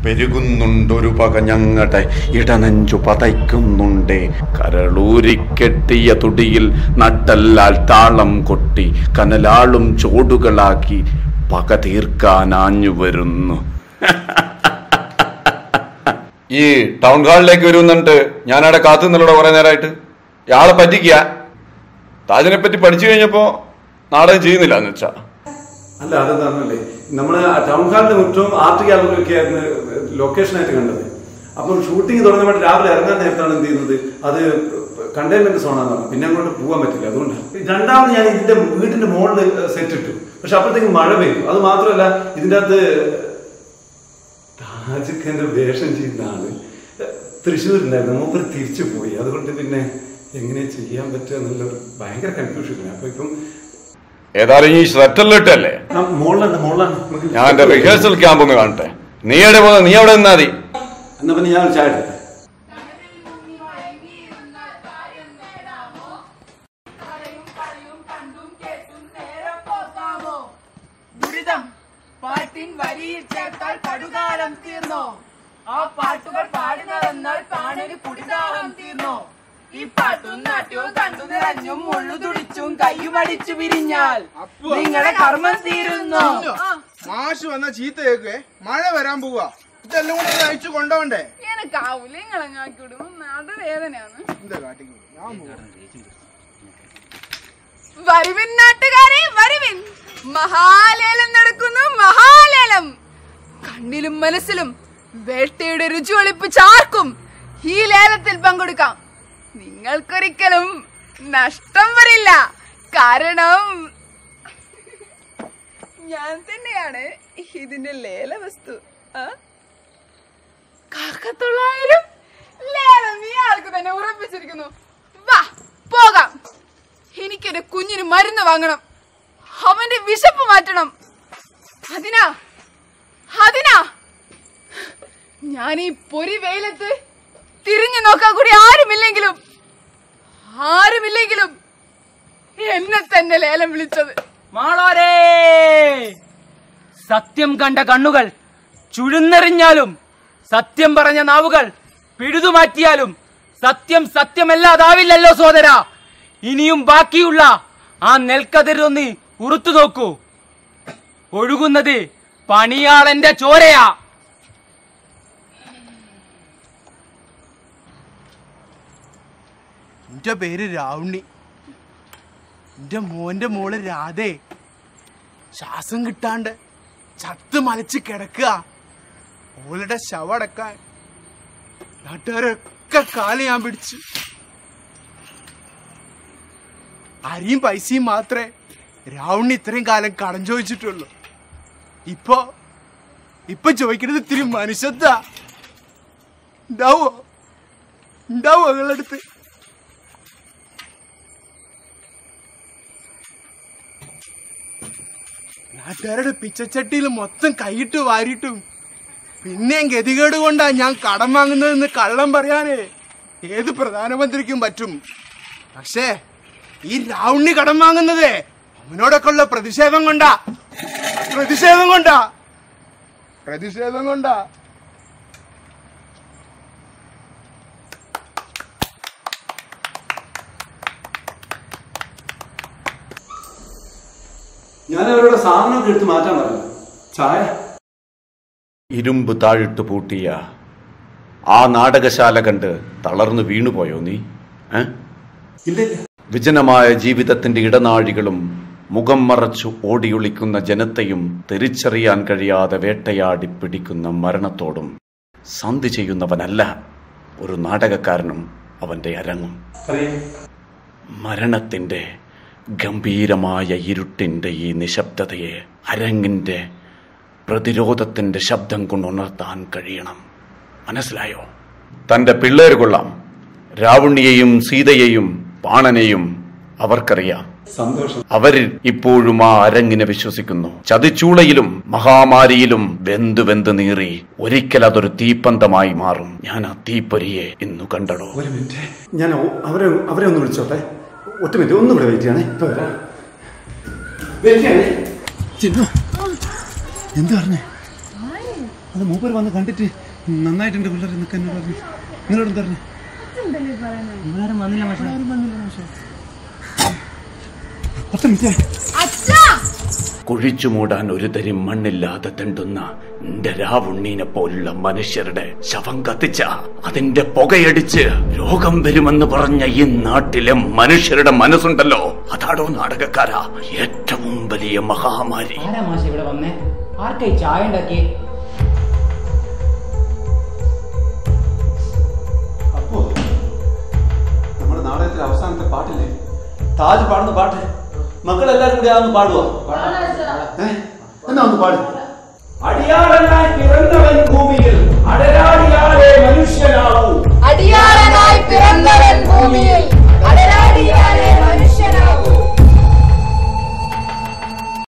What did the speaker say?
പെരുകുന്നുണ്ടൊരു പക ഞങ്ങളുടെ ഇടനെഞ്ചു പതയ്ക്കുന്നുണ്ടേ കരളൂരിക്കെട്ടിയ തുടിയിൽ നട്ടല്ലാൽ താളം കൊട്ടി കനലാളും ചോടുകളാക്കി പക തീർക്കാനാഞ്ഞു വരുന്നു ഈ ടൗൺ ഹാളിലേക്ക് വരുന്നുണ്ട് ഞാനവിടെ കാത്തു നിന്നല്ലോ കുറെ നേരമായിട്ട് ഇയാളെ പറ്റിക്കുക താജിനെ പറ്റി പഠിച്ചു കഴിഞ്ഞപ്പോ നാടകം ചെയ്യുന്നില്ല എന്ന് വെച്ചാ അല്ല അതെന്താണല്ലേ നമ്മൾ ടൗൺ ഹാളിന്റെ മുറ്റവും ആർട്ട് ഗാലറിയൊക്കെ ആയിരുന്നു ലൊക്കേഷനായിട്ട് കണ്ടത് അപ്പോൾ ഷൂട്ടിംഗ് തുടങ്ങുമ്പോൾ രാവിലെ ഇറങ്ങാൻ നേരത്താണ് എന്ത് ചെയ്യുന്നത് അത് കണ്ടെയ്ൻമെന്റ് സോണാന്ന് പറഞ്ഞു പിന്നെ അങ്ങോട്ട് പോകാൻ പറ്റില്ല അതുകൊണ്ട് രണ്ടാമത് ഞാൻ ഇതിന്റെ വീടിന്റെ മുകളിൽ സെറ്റ് ഇട്ടു പക്ഷെ അപ്പോഴത്തേക്കും മഴ പെയ്തു അത് മാത്രമല്ല ഇതിന്റെ അകത്ത് താജിഖന്റെ വേഷം ചെയ്യുന്ന ആള് തൃശ്ശൂരുണ്ടായിരുന്നു മൂപ്പർ തിരിച്ചു പോയി അതുകൊണ്ട് പിന്നെ എങ്ങനെ ചെയ്യാൻ പറ്റുക എന്നുള്ളൊരു ഭയങ്കര കൺഫ്യൂഷൻ അപ്പൊ ഇപ്പം ഏതായാലും ഈ സെറ്റലിട്ടല്ലേ ആ, മുകളിലുണ്ട് മുകളിലാണ് നമുക്ക് ഞാൻ എന്റെ റിഹേഴ്സൽ ക്യാമ്പ് ഒന്ന് കാണട്ടെ നീ എവിടെ പോകുന്നത് നീ അവിടെ നിന്നാ മതി എന്നാ പിന്നെ ഞാൻ ഒരു ചായ എടുക്കട്ടെ ദുരിതം പാട്ടിൻ വരിയിൽ ചേർത്താൽ പടുകാലം തീർന്നോ ആ പാട്ടുകൾ പാടുന്നതെന്നാൽ പാണിന് കുടിദാഹം തീർന്നോ ഈ പാട്ടും നാട്യവും കണ്ടു നിറഞ്ഞും മുള്ളു തുടിച്ചും കയ്യുമടിച്ചു പിരിഞ്ഞാൽ നിങ്ങളുടെ കർമ്മം തീരുന്നു മാഷ് വന്ന ചീത്ത കേക്കുവേ മഴ വരാൻ പോവാ ഇതെല്ലാം കൂടെ ഒന്ന് അയച്ചു കൊണ്ടോണ്ടേ എനക്കാവൂല നിങ്ങളങ്ങാക്കി വിടും അത് വേദനയാണ് എന്താ കാട്ടിക്കോ ഞാൻ പോവാ വരുവിൻ നാട്ടുകാരെ വരുവിൻ മഹാലേലം നടക്കുന്നു മഹാലേലം കണ്ണിലും മനസ്സിലും വേട്ടയുടെ രുചി ഒളിപ്പിച്ച ആർക്കും ഈ ലേലത്തിൽ പങ്കെടുക്കാം നിങ്ങൾക്കൊരിക്കലും നഷ്ടം വരില്ല കാരണം ഞാൻ തന്നെയാണ് ഇതിന്റെ ലേല വസ്തു ആ? കാക്കത്തൊള്ളായിരം ലേലം ഇയാൾക്ക് തന്നെ ഉറപ്പിച്ചിരിക്കുന്നു വാ പോകാം എനിക്കൊരു കുഞ്ഞിന് മരുന്ന് വാങ്ങണം അവന്റെ വിശപ്പ് മാറ്റണം അതിനാ അതിനാ ഞാൻ ഈ പൊരി വെയിലത്ത് തിരിഞ്ഞു നോക്കാൻ കൂടി ആരുമില്ലെങ്കിലും ആരുമില്ലെങ്കിലും എന്നെ തന്നെ ലേലം വിളിച്ചത് മാളോരേ സത്യം കണ്ട കണ്ണുകൾ ചുഴുന്നെറിഞ്ഞാലും സത്യം പറഞ്ഞ നാവുകൾ പിഴുതുമാറ്റിയാലും സത്യം സത്യമല്ലാതാവില്ലല്ലോ സോദര ഇനിയും ബാക്കിയുള്ള ആ നെൽക്കതിരൊന്ന് ഉറുത്തു നോക്കൂ ഒഴുകുന്നത് പണിയാളന്റെ ചോരയാ എന്റെ പേര് രാവുണ്ണി എന്റെ മോന്റെ മോള് രാധേ ശ്വാസം കിട്ടാണ്ട് ചത്ത് മലച്ച് കിടക്കുക ഓളുടെ ശവടക്കാൻ നാട്ടുകാരൊക്കെ കാല് ഞാൻ പിടിച്ചു അരിയും പൈസയും മാത്രമേ രാവുണ്ണി ഇത്രയും കാലം കടം ചോദിച്ചിട്ടുള്ളൂ ഇപ്പൊ ഇപ്പൊ ചോദിക്കണത് ഇത്തിരി മനുഷ്യത്ത ഉണ്ടാവോ ഉണ്ടാവോ നിങ്ങളടുത്ത് നാട്ടുകാരുടെ പിച്ചച്ചട്ടിയിൽ മൊത്തം കൈയിട്ട് വാരിയിട്ടും പിന്നെയും ഗതികേട് കൊണ്ടാ ഞാൻ കടം വാങ്ങുന്നതെന്ന് കള്ളം പറയാനേ ഏത് പ്രധാനമന്ത്രിക്കും പറ്റും പക്ഷേ ഈ രാവുണ്ണി കടം വാങ്ങുന്നതേ അവനോടൊക്കെ ഉള്ള പ്രതിഷേധം കൊണ്ടാ പ്രതിഷേധം കൊണ്ടാ പ്രതിഷേധം കൊണ്ടാ ഞാൻ അവരുടെ സാധനമൊക്കെ എടുത്ത് മാറ്റാൻ പറഞ്ഞു ചായ ഇരുമ്പ് താഴിട്ട് പൂട്ടിയ ആ നാടകശാല കണ്ട് തളർന്നു വീണുപോയോ നീ ഏ? ഇല്ല ഇല്ല വിജനമായ ജീവിതത്തിന്റെ ഇടനാഴികളും മുഖം മറച്ചു ഓടിയൊളിക്കുന്ന ജനത്തെയും തിരിച്ചറിയാൻ കഴിയാതെ വേട്ടയാടി പിടിക്കുന്ന മരണത്തോടും സന്ധി ചെയ്യുന്നവനല്ല ഒരു നാടകക്കാരനും അവന്റെ അരങ്ങും പറയേ മരണത്തിന്റെ ഗംഭീരമായ ഇരുട്ടിന്റെ ഈ നിശബ്ദതയെ അരങ്ങിന്റെ പ്രതിരോധത്തിന്റെ ശബ്ദം കൊണ്ട് ഉണർത്താൻ കഴിയണം മനസ്സിലായോ തന്റെ പിള്ളേർ കൊള്ളാം രാവണിയെയും സീതയെയും പാണനെയും അവർക്കറിയാം സന്തോഷം അവരിൽ ഇപ്പോഴും ആ അരങ്ങിനെ വിശ്വസിക്കുന്നു ചതിച്ചൂളയിലും മഹാമാരിയിലും വെന്തു വെന്ത് നീറി ഒരിക്കൽ അതൊരു തീപ്പന്തമായി മാറും ഞാൻ ആ തീപ്പൊരിയെ ഇന്നു കണ്ടടോ ഒരു മിനിറ്റ് ഞാൻ ഓ- അവരെ അവരെ ഒന്ന് വിളിച്ചോട്ടെ ഒറ്റ മിനിറ്റ് ഒന്നും ഇവിടെ വെയിറ്റ് ചെയ്യണേ ഇപ്പൊ വരാം വെയിറ്റ് ചെയ്യണേ ചിന്നു എന്താ പറഞ്ഞേ അത് മൂപ്പര് വന്ന് കണ്ടിട്ട് നന്നായിട്ടുണ്ട് പിള്ളേർ നിൽക്കാൻ എന്നോട് പറഞ്ഞു നിങ്ങളോട് എന്താ പറഞ്ഞു ഒറ്റ മിനിറ്റ് കുഴിച്ചു മൂടാൻ ഒരു തരി മണ്ണില്ലാതെ തെണ്ടുന്ന എന്റെ രാവുണ്ണീനെ പോലുള്ള മനുഷ്യരുടെ ശവം കത്തിച്ച അതിന്റെ പുകയടിച്ച് രോഗം വരുമെന്ന് പറഞ്ഞ ഈ നാട്ടിലെ മനുഷ്യരുടെ മനസ്സുണ്ടല്ലോ അതാടോ നാടകക്കാരാ ഏറ്റവും വലിയ മഹാമാരി ആരാ മാഷ ഇവിടെ വന്നേ ആർക്കായി ചായ ഉണ്ടാക്കിയേ അപ്പോ നമ്മുടെ നാടകത്തിലെ അവസാനത്തെ പാട്ടില്ലേ താജ് പാടുന്ന പാട്ട് മക്കളെല്ലാരും കൂടി അതൊന്ന് പാടുവോ ഏ? എന്നാ ഒന്ന് പാട്